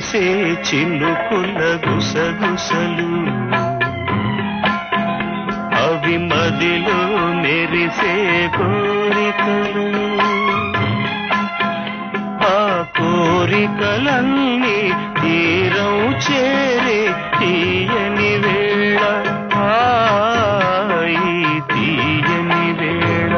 కురిసే చినుకుల గుసగుసలు అవి మదిలో మెరిసే కోరికలు ఆ కోరికలన్నీ తీరం చేరే తీయని వేళ హాయి తీయని వేళ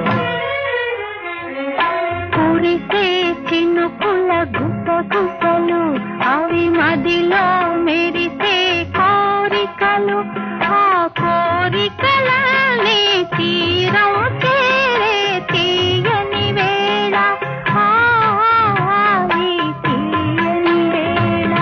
కురిసే చినుకుల గుసగుసలు అవి మదిలో మెరిసే కోరికలు ఆ కోరికలనే తీరం చేరే తీయని వేళ హాయి తీయని వేళ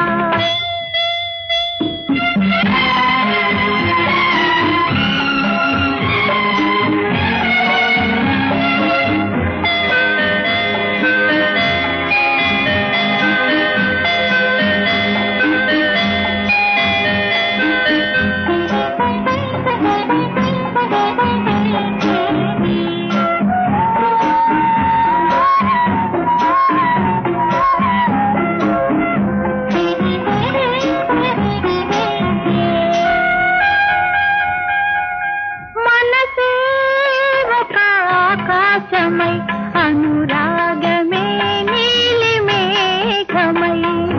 మనసే ఒక ఆకాశమై అనురాగమే నీలి మేఘమై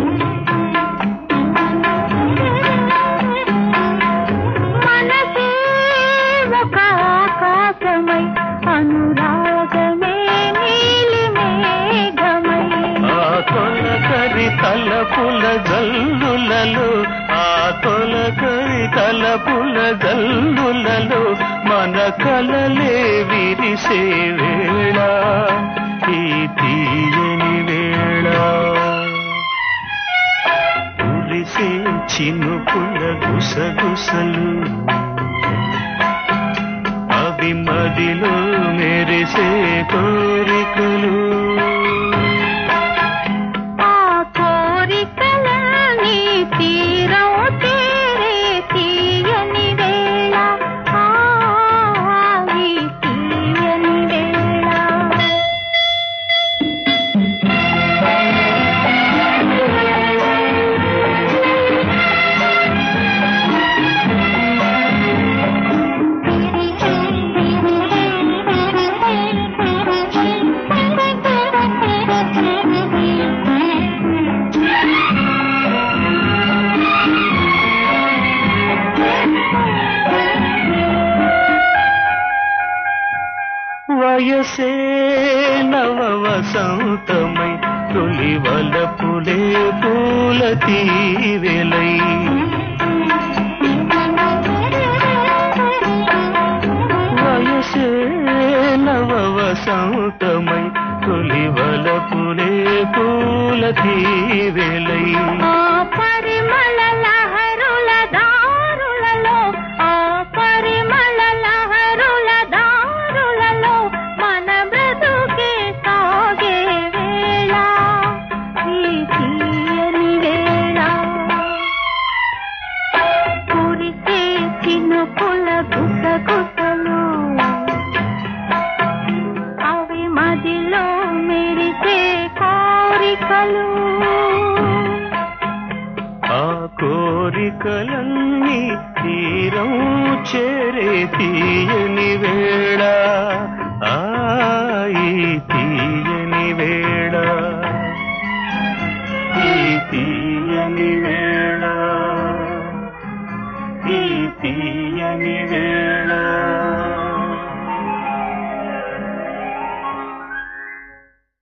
మనసే ఒక ఆకాశమై అనురాగమే నీలి మేఘమై ఆ తొలకరి తలపుల జల్లులలో ఆ తొలకరి తలపుల జల్లులలో మన కలలే విరిసే వేళ ఈ తీయని వేళ కురిసే చినుకుల గుసగుసలు అవి మదిలో మెరిసే కోరికలు ఆ కోరికలని తీరం తీరే తీయని వేళ హాయి తీయని వేళ వయసే నవ వసంతమై తొలి వలపులే పూల తీవెలై వయసే నవ వసంతమై తొలి వలపులే పూల తీవెలై ఆ పరిమళ లహరుల దారులలో ఆ పరిమళ లహరుల దారులలో మన బ్రతుకే సాగే వేళ ఈ తీయని వేళ కురిసే చినుకుల గుసగుసలు అవి మదిలో మెరిసే కోరికలు ఆ కోరికలన్నీ తీరం చేరే తీయని వేళ